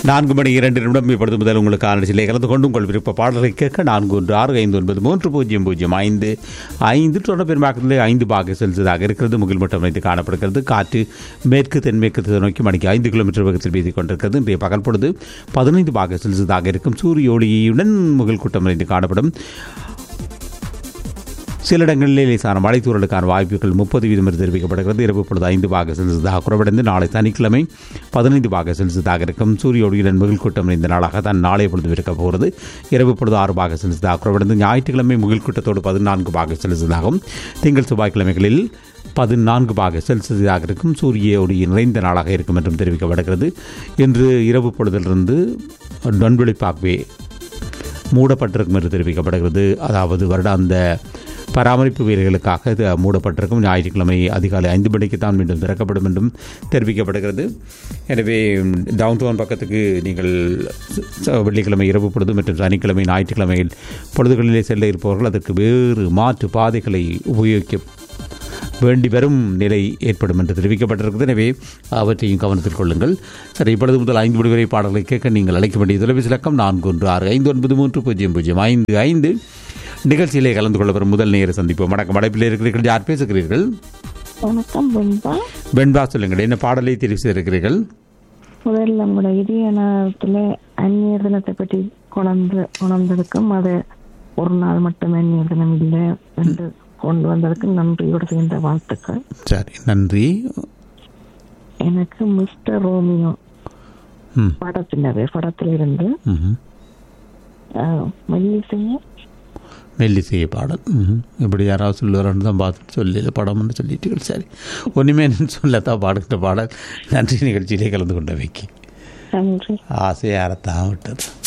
நான்கு மணி இரண்டு நிமிடம் இப்பொழுது முதல் உங்களுக்கு ஆலோசனை கலந்து கொண்டு உங்கள் விருப்ப பாடலை கேட்க நான்கு ஒன்று ஆறு ஐந்து ஒன்பது மூன்று பூஜ்ஜியம் பூஜ்ஜியம் ஐந்து ஐந்து சொன்ன பெரும்பாக்கத்திலே ஐந்து பாக செல்சியஸாக இருக்கிறது முகில் மட்டம் வைத்து காணப்படுகிறது காற்று மேற்கு தென்மேற்கு திசை நோக்கி மணிக்கு ஐந்து கிலோமீட்டர் வேகத்தில் வீசிக் கொண்டிருக்கிறது இன்றைய பகல் பொழுது பதினைந்து பாக செல்சியஸாக இருக்கும் சூரிய ஒளியுடன் முகில் கூட்டம் நிறைந்து காணப்படும் சில இடங்களில் லேசான மழை தூறலுக்கான வாய்ப்புகள் முப்பது வீதம் என்று தெரிவிக்கப்படுகிறது இரவு பொழுது ஐந்து பாக செல்சியஸாக குறைவடைந்து நாளை சனிக்கிழமை பதினைந்து பாக செல்சியஸாக இருக்கும் சூரிய ஒளியுடன் முகில் கூட்டம் நிறைந்த நாளாக தான் நாளைய பொழுது இருக்க போகிறது இரவு பொழுது ஆறு பாக செல்சியஸாக குறைவடைந்து ஞாயிற்றுக்கிழமை முகில் கூட்டத்தோடு பதினான்கு பாக செல்சியஸாகவும் திங்கள் செவ்வாய்க்கிழமைகளில் பதினான்கு பாக செல்சியஸாக இருக்கும் சூரிய ஒளி நிறைந்த நாளாக இருக்கும் என்றும் தெரிவிக்கப்படுகிறது இன்று இரவு பொழுதிலிருந்து டொன்வெளி பாக்வே மூடப்பட்டிருக்கும் என்று தெரிவிக்கப்படுகிறது அதாவது வருடாந்த பராமரிப்பு வீரர்களுக்காக இது மூடப்பட்டிருக்கும் ஞாயிற்றுக்கிழமை அதிகாலை ஐந்து மணிக்கு தான் மீண்டும் திறக்கப்படும் என்றும் தெரிவிக்கப்படுகிறது எனவே டவுன் டவுன் பக்கத்துக்கு நீங்கள் ச- வெள்ளிக்கிழமை இரவு பொழுது மற்றும் சனிக்கிழமை ஞாயிற்றுக்கிழமையில் பொழுதுகளிலே செல்ல இருப்பவர்கள் அதற்கு வேறு மாற்று பாதைகளை உபயோகிக்க வேண்டி வரும் நிலை ஏற்படும் என்று தெரிவிக்கப்பட்டிருக்கிறது எனவே அவற்றையும் கவனத்தில் கொள்ளுங்கள் சரி இப்பொழுது முதல் ஐந்து மணி வரை பாடல்களை கேட்க நீங்கள் அழைக்க வேண்டிய தொலைபேசி இலக்கம் நான்கு ஒன்று ஆறு ஐந்து ஒன்பது மூன்று பூஜ்ஜியம் பூஜ்ஜியம் ஐந்து ஐந்து நிகழ்ச்சியிலே கலந்து கொள்ள வரும் முதல் நேர சந்திப்போம் வணக்கம் அடைப்பில் இருக்கிறீர்கள் யார் பேசுகிறீர்கள் வணக்கம் வெண்பா வெண்பா சொல்லுங்கள் என்ன பாடலை தெரிவு செய்திருக்கிறீர்கள் முதல்ல உங்களோட இதய நேரத்துல அந்நிய தினத்தை பற்றி கொண்டு கொண்டதுக்கும் அது ஒரு நாள் மட்டும் அந்நிய தினம் இல்லை என்று கொண்டு வந்ததுக்கு நன்றியோடு சேர்ந்த வாழ்த்துக்கள் சரி நன்றி எனக்கு மிஸ்டர் ரோமியோ ம் படத்தினது படத்துல இருந்து ம்ஹும். அஹ், மெல்லிசைய மெல்லிசைய பாடல் ம்ஹும். இப்படி யாராவது சொல்லுவாரன்னு தான் பார்த்துட்டு சொல்லல படம்னு சொல்லிட்டு சரி ஒன்றுமே சொல்லத்தான் பாடுகின்ற பாடல் நன்றி நிகழ்ச்சியிலே கலந்து கொண்ட வைக்கி நன்றி ஆசையாரத்தான் விட்டது